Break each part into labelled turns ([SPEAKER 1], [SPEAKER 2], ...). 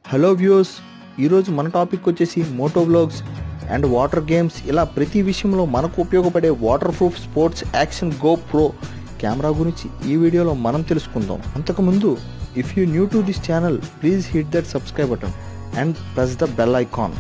[SPEAKER 1] hello views ఈరోజు మన topic వచ్చేసి moto vlogs and water games ఇలా ప్రతి విషయంలో మనకు ఉపయోగపడే waterproof sports action GoPro camera గురించి ఈ వీడియోలో మనం తెలుసుకుందాం అంతకుముందు if you new to this channel please hit that subscribe button and press the bell icon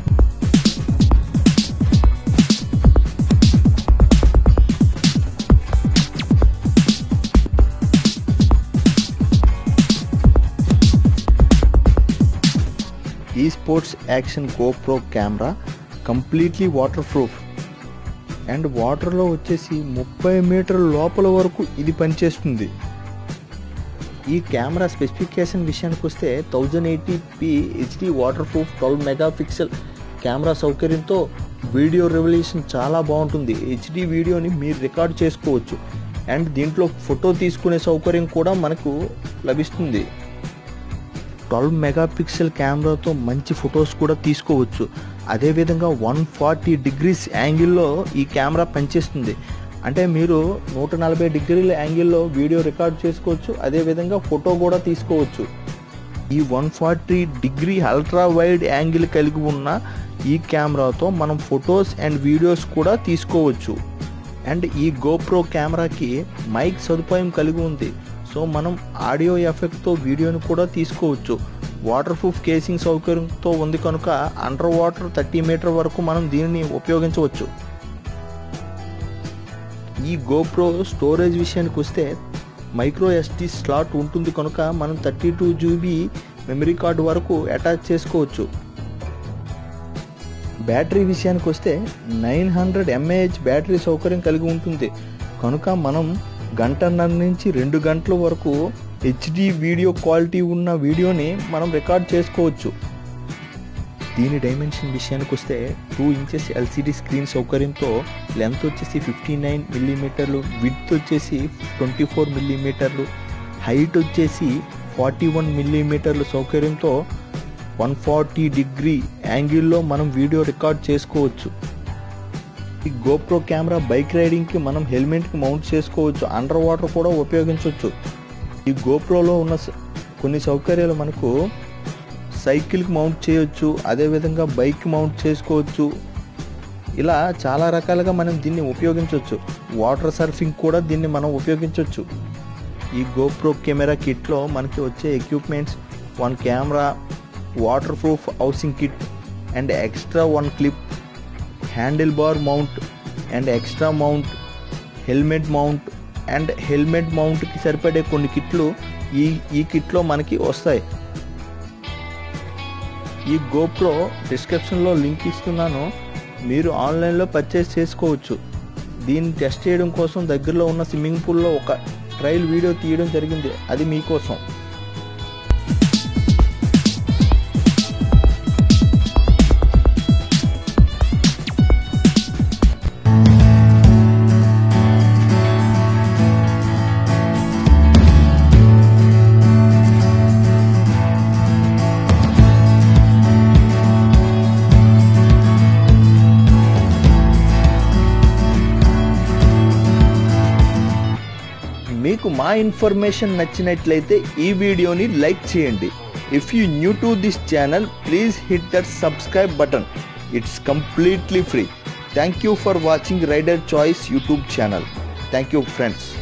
[SPEAKER 1] ఈ sports action GoPro camera completely waterproof and వాటర్లో వచ్చేసి ముప్పై మీటర్ల లోపల వరకు ఇది పనిచేస్తుంది ఈ కెమెరా స్పెసిఫికేషన్ విషయానికి వస్తే thousand eighty P HD waterproof twelve megapixel camera సౌకర్యంతో వీడియో రెవల్యూషన్ చాలా బాగుంటుంది హెచ్డి వీడియోని మీరు రికార్డ్ చేసుకోవచ్చు అండ్ దీంట్లో ఫోటో తీసుకునే సౌకర్యం కూడా మనకు లభిస్తుంది ట్వెల్వ్ మెగాపిక్సెల్ కెమెరాతో మంచి ఫొటోస్ కూడా తీసుకోవచ్చు అదేవిధంగా వన్ ఫార్టీ డిగ్రీస్ యాంగిల్లో ఈ కెమెరా పనిచేస్తుంది అంటే మీరు నూట నలభై డిగ్రీల యాంగిల్లో వీడియో రికార్డ్ చేసుకోవచ్చు అదేవిధంగా ఫోటో కూడా తీసుకోవచ్చు ఈ one forty degree ultra wide angle కలిగి ఉన్న ఈ కెమెరాతో మనం ఫొటోస్ అండ్ వీడియోస్ కూడా తీసుకోవచ్చు అండ్ ఈ గోప్రో కెమెరాకి మైక్ సదుపాయం కలిగి ఉంది సో మనం ఆడియో ఎఫెక్ట్తో వీడియోని కూడా తీసుకోవచ్చు వాటర్ ప్రూఫ్ కేసింగ్ సౌకర్యంతో ఉంది కనుక అండర్ వాటర్ థర్టీ మీటర్ వరకు మనం దీనిని ఉపయోగించవచ్చు ఈ గోప్రో స్టోరేజ్ విషయానికి వస్తే మైక్రో ఎస్డి స్లాట్ ఉంటుంది కనుక మనం thirty two GB memory card వరకు అటాచ్ చేసుకోవచ్చు బ్యాటరీ విషయానికి వస్తే నైన్ హండ్రెడ్ ఎంఏహెచ్ బ్యాటరీ సౌకర్యం కలిగి ఉంటుంది కనుక మనం గంటన్నర నుంచి రెండు గంటల వరకు హెచ్డి వీడియో క్వాలిటీ ఉన్న వీడియోని మనం రికార్డ్ చేసుకోవచ్చు దీని డైమెన్షన్ విషయానికి వస్తే టూ ఇంచెస్ ఎల్సిడి స్క్రీన్ సౌకర్యంతో లెంత్ వచ్చేసి ఫిఫ్టీ నైన్ మిల్లీమీటర్లు విడ్త్ వచ్చేసి ట్వంటీ ఫోర్ మిల్లీమీటర్లు హైట్ వచ్చేసి ఫార్టీ వన్ మిల్లీమీటర్ల సౌకర్యంతో వన్ ఫార్టీ డిగ్రీ యాంగిల్లో మనం వీడియో రికార్డ్ చేసుకోవచ్చు ఈ గోప్రో కెమెరా బైక్ రైడింగ్కి మనం హెల్మెట్కి మౌంట్ చేసుకోవచ్చు అండర్ వాటర్ కూడా ఉపయోగించవచ్చు ఈ గోప్రోలో ఉన్న స- కొన్ని సౌకర్యాలు మనకు సైకిల్కి మౌంట్ చేయొచ్చు అదేవిధంగా బైక్ మౌంట్ చేసుకోవచ్చు ఇలా చాలా రకాలుగా మనం దీన్ని ఉపయోగించవచ్చు వాటర్ సర్ఫింగ్ కూడా దీన్ని మనం ఉపయోగించవచ్చు ఈ గోప్రో కెమెరా కిట్లో మనకి వచ్చే equipments one camera waterproof housing kit and extra one clip handle bar mount and extra mount helmet mount and helmet మౌంట్కి సరిపడే కొన్ని కిట్లు ఈ ఈ కిట్లో మనకి వస్తాయి ఈ గోప్రో డిస్క్రిప్షన్లో లింక్ ఇస్తున్నాను మీరు ఆన్లైన్లో పర్చేస్ చేసుకోవచ్చు దీన్ని టెస్ట్ చేయడం కోసం దగ్గరలో ఉన్న స్విమ్మింగ్ పూల్లో ఒక ట్రయల్ వీడియో తీయడం జరిగింది అది మీకోసం మీకు మా ఇన్ఫర్మేషన్ నచ్చినట్లయితే ఈ వీడియోని లైక్ చేయండి if you new to this channel please hit that subscribe button it's completely free thank you for watching rider choice YouTube channel thank you friends